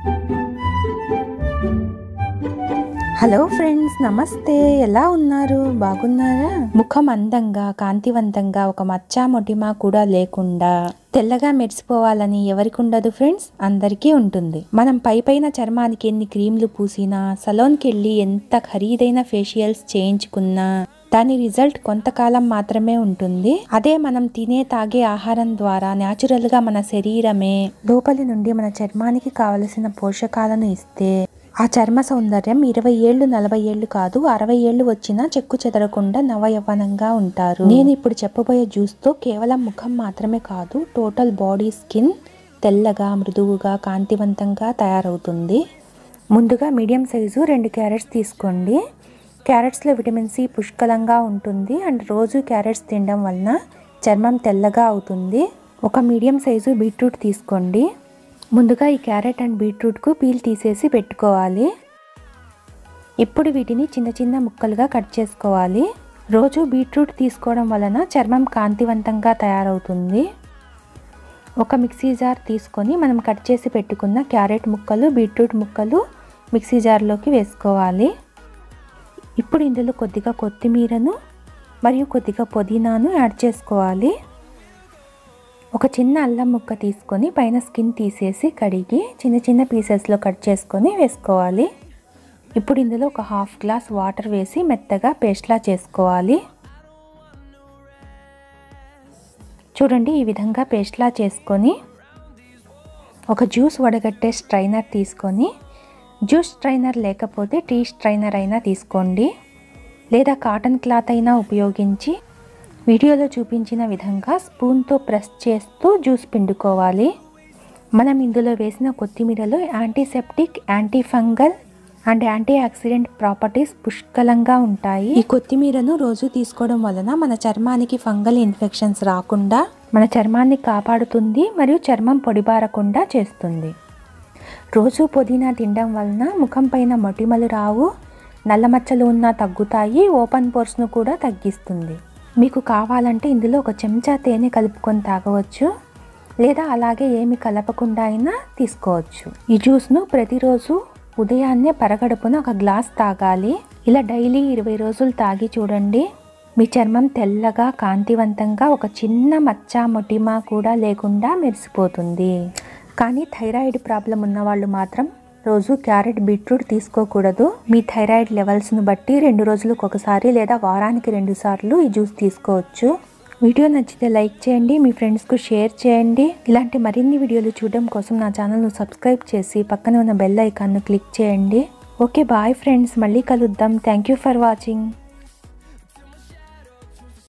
hello friends నమస్తే ఎలా ఉన్నారు బాగున్నారా ముఖం అందంగా కాంతివంతంగా ఒక మచ్చ మొటిమ కూడా లేకుండా తెల్లగా మెరిసిపోవాలని ఎవరికి ఉండదు ఫ్రెండ్స్ అందరికీ ఉంటుంది మనం పై పైన చర్మానికి ఎన్ని క్రీమ్లు పూసినా సలోన్కి వెళ్ళి ఎంత ఖరీదైన ఫేషియల్స్ చేయించుకున్నా దాని రిజల్ట్ కొంతకాలం మాత్రమే ఉంటుంది అదే మనం తినే తాగే ఆహారం ద్వారా న్యాచురల్ గా మన శరీరమే లోపలి నుండి మన చర్మానికి కావలసిన పోషకాలను ఇస్తే ఆ చర్మ సౌందర్యం ఇరవై ఏళ్ళు నలభై ఏళ్ళు కాదు అరవై ఏళ్ళు వచ్చినా చెక్కు చెదరకుండా నవయవ్వనంగా ఉంటారు నేను ఇప్పుడు చెప్పబోయే జ్యూస్ తో కేవలం ముఖం మాత్రమే కాదు టోటల్ బాడీ స్కిన్ తెల్లగా మృదువుగా కాంతివంతంగా తయారవుతుంది ముందుగా మీడియం సైజు రెండు క్యారెట్స్ తీసుకోండి క్యారెట్స్లో విటమిన్ సి పుష్కలంగా ఉంటుంది అండ్ రోజు క్యారెట్స్ తినడం వలన చర్మం తెల్లగా అవుతుంది ఒక మీడియం సైజు బీట్రూట్ తీసుకోండి ముందుగా ఈ క్యారెట్ అండ్ బీట్రూట్కు పీల్ తీసేసి పెట్టుకోవాలి ఇప్పుడు వీటిని చిన్న చిన్న ముక్కలుగా కట్ చేసుకోవాలి రోజు బీట్రూట్ తీసుకోవడం వలన చర్మం కాంతివంతంగా తయారవుతుంది ఒక మిక్సీ జార్ తీసుకొని మనం కట్ చేసి పెట్టుకున్న క్యారెట్ ముక్కలు బీట్రూట్ ముక్కలు మిక్సీ జార్లోకి వేసుకోవాలి ఇప్పుడు ఇందులో కొద్దిగా కొత్తిమీరను మరియు కొద్దిగా పుదీనాను యాడ్ చేసుకోవాలి ఒక చిన్న అల్లం ముక్క తీసుకొని పైన స్కిన్ తీసేసి కడిగి చిన్న చిన్న పీసెస్లో కట్ చేసుకొని వేసుకోవాలి ఇప్పుడు ఇందులో ఒక హాఫ్ గ్లాస్ వాటర్ వేసి మెత్తగా పేస్ట్లా చేసుకోవాలి చూడండి ఈ విధంగా పేస్ట్లా చేసుకొని ఒక జ్యూస్ వడగట్టే స్ట్రైనర్ తీసుకొని జ్యూస్ స్ట్రైనర్ లేకపోతే టీ స్ట్రైనర్ అయినా తీసుకోండి లేదా కాటన్ క్లాత్ అయినా ఉపయోగించి వీడియోలో చూపించిన విధంగా స్పూన్తో ప్రెస్ చేస్తూ జ్యూస్ పిండుకోవాలి మనం ఇందులో వేసిన కొత్తిమీరలో antiseptic antifungal and antioxidant properties పుష్కలంగా ఉంటాయి ఈ కొత్తిమీరను రోజు తీసుకోవడం వలన మన చర్మానికి ఫంగల్ ఇన్ఫెక్షన్స్ రాకుండా మన చర్మాన్ని కాపాడుతుంది మరియు చర్మం పొడిబారకుండా చేస్తుంది రోజు పుదీనా తినడం వలన ముఖం పైన మొటిమలు రావు నల్ల మచ్చలు ఉన్నా తగ్గుతాయి ఓపెన్ పోర్స్ను కూడా తగ్గిస్తుంది మీకు కావాలంటే ఇందులో ఒక చెంచా తేనె కలుపుకొని తాగవచ్చు లేదా అలాగే ఏమి కలపకుండా అయినా తీసుకోవచ్చు ఈ జ్యూస్ను ప్రతిరోజు ఉదయాన్నే పరగడుపున ఒక గ్లాస్ తాగాలి ఇలా డైలీ ఇరవై రోజులు తాగి చూడండి మీ చర్మం తెల్లగా కాంతివంతంగా ఒక చిన్న మచ్చ మొటిమ కూడా లేకుండా మెరిసిపోతుంది కానీ థైరాయిడ్ ప్రాబ్లం ఉన్న వాళ్ళు మాత్రం రోజు క్యారెట్ బీట్రూట్ తీసుకోకూడదు మీ థైరాయిడ్ లెవెల్స్ను బట్టి రెండు రోజులకు ఒకసారి లేదా వారానికి రెండు సార్లు ఈ జ్యూస్ తీసుకోవచ్చు వీడియో నచ్చితే లైక్ చేయండి మీ ఫ్రెండ్స్కు షేర్ చేయండి ఇలాంటి మరిన్ని వీడియోలు చూడడం కోసం నా ఛానల్ను సబ్స్క్రైబ్ చేసి పక్కనే ఉన్న బెల్ ఐకాన్ను క్లిక్ చేయండి ఓకే బాయ్ ఫ్రెండ్స్ మళ్ళీ కలుద్దాం థ్యాంక్ యూ ఫర్ వాచింగ్